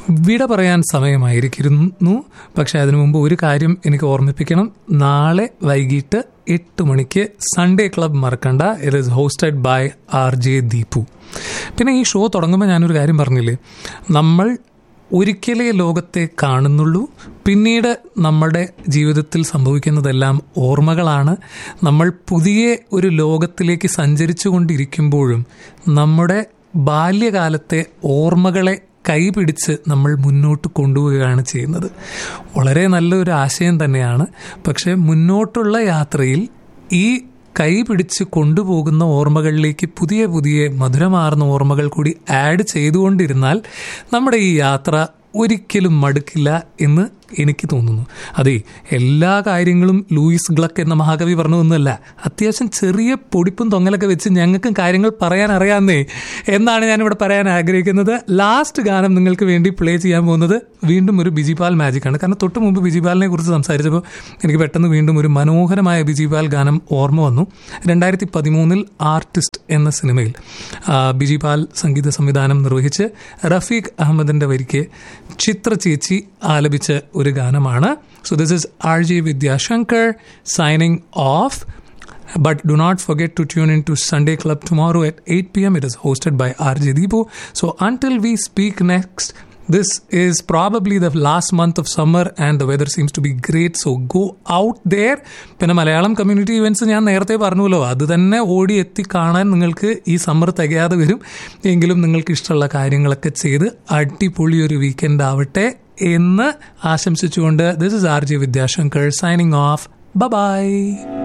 വിട പറയാൻ സമയമായിരിക്കുന്നു പക്ഷെ അതിനു മുമ്പ് ഒരു കാര്യം എനിക്ക് ഓർമ്മിപ്പിക്കണം നാളെ വൈകിട്ട് എട്ട് മണിക്ക് സൺഡേ ക്ലബ് മറക്കണ്ട it is hosted by R J Deepu പിന്നെ ഈ ഷോ തുടങ്ങുമ്പോൾ ഞാനൊരു കാര്യം പറഞ്ഞില്ലേ നമ്മൾ ഒരിക്കലേ ലോകത്തെ കാണുന്നുള്ളൂ പിന്നീട് നമ്മുടെ ജീവിതത്തിൽ സംഭവിക്കുന്നതെല്ലാം ഓർമ്മകളാണ് നമ്മൾ പുതിയ ഒരു ലോകത്തിലേക്ക് സഞ്ചരിച്ചു കൊണ്ടിരിക്കുമ്പോഴും നമ്മുടെ ബാല്യകാലത്തെ ഓർമ്മകളെ കൈപിടിച്ച് നമ്മൾ മുന്നോട്ട് കൊണ്ടുപോവുകയാണ് ചെയ്യുന്നത് വളരെ നല്ലൊരു ആശയം തന്നെയാണ് പക്ഷേ മുന്നോട്ടുള്ള യാത്രയിൽ ഈ കൈ പിടിച്ച് കൊണ്ടുപോകുന്ന ഓർമ്മകളിലേക്ക് പുതിയ പുതിയ മധുരമാർന്ന ഓർമ്മകൾ കൂടി ആഡ് ചെയ്തുകൊണ്ടിരുന്നാൽ നമ്മുടെ ഈ യാത്ര ഒരിക്കലും മടുക്കില്ല എന്ന് എനിക്ക് തോന്നുന്നു അതെ എല്ലാ കാര്യങ്ങളും ലൂയിസ് ഗ്ലക്ക് എന്ന മഹാകവി പറഞ്ഞതൊന്നുമല്ല അത്യാവശ്യം ചെറിയ പൊടിപ്പും തൊങ്ങലൊക്കെ വെച്ച് ഞങ്ങൾക്കും കാര്യങ്ങൾ പറയാൻ അറിയാമെന്നേ എന്നാണ് ഞാനിവിടെ പറയാൻ ആഗ്രഹിക്കുന്നത് ലാസ്റ്റ് ഗാനം നിങ്ങൾക്ക് വേണ്ടി പ്ലേ ചെയ്യാൻ പോകുന്നത് വീണ്ടും ഒരു ബിജിപാൽ മാജിക് ആണ് കാരണം തൊട്ട് മുമ്പ് ബിജിപാലിനെ കുറിച്ച് സംസാരിച്ചപ്പോൾ എനിക്ക് പെട്ടെന്ന് വീണ്ടും ഒരു മനോഹരമായ ബിജിപാൽ ഗാനം ഓർമ്മ വന്നു രണ്ടായിരത്തി പതിമൂന്നിൽ ആർട്ടിസ്റ്റ് എന്ന സിനിമയിൽ ആ, ബിജിപാൽ സംഗീത സംവിധാനം നിർവഹിച്ച് റഫീഖ് അഹമ്മദിന്റെ വരിക്ക് ചിത്ര ചേച്ചി ആലപിച്ച ഒരു ഗാനമാണ് so this is R J Vidyasankar signing off But do not forget to tune in to Sunday Club tomorrow at 8 p.m. It is hosted by RJ Deepu. So until we speak next, this is probably the last month of summer and the weather seems to be great. So go out there. പിന്നെ Malayalam community events ഞാൻ നേരത്തെ പറഞ്ഞല്ലോ അത് തന്നെ ഓടി എത്തി കാണാൻ നിങ്ങൾക്ക് ഈ സമ്മർ തികയാതെ വരും എങ്കിലും നിങ്ങൾക്ക് ഇഷ്ടമുള്ള കാര്യങ്ങളൊക്കെ ചെയ്ത് അടിപൊളി ഒരു വീക്കെൻഡ് ആവട്ടെ എന്ന് ആശംസിച്ചുകൊണ്ട് this is R J Vidyasankar signing off by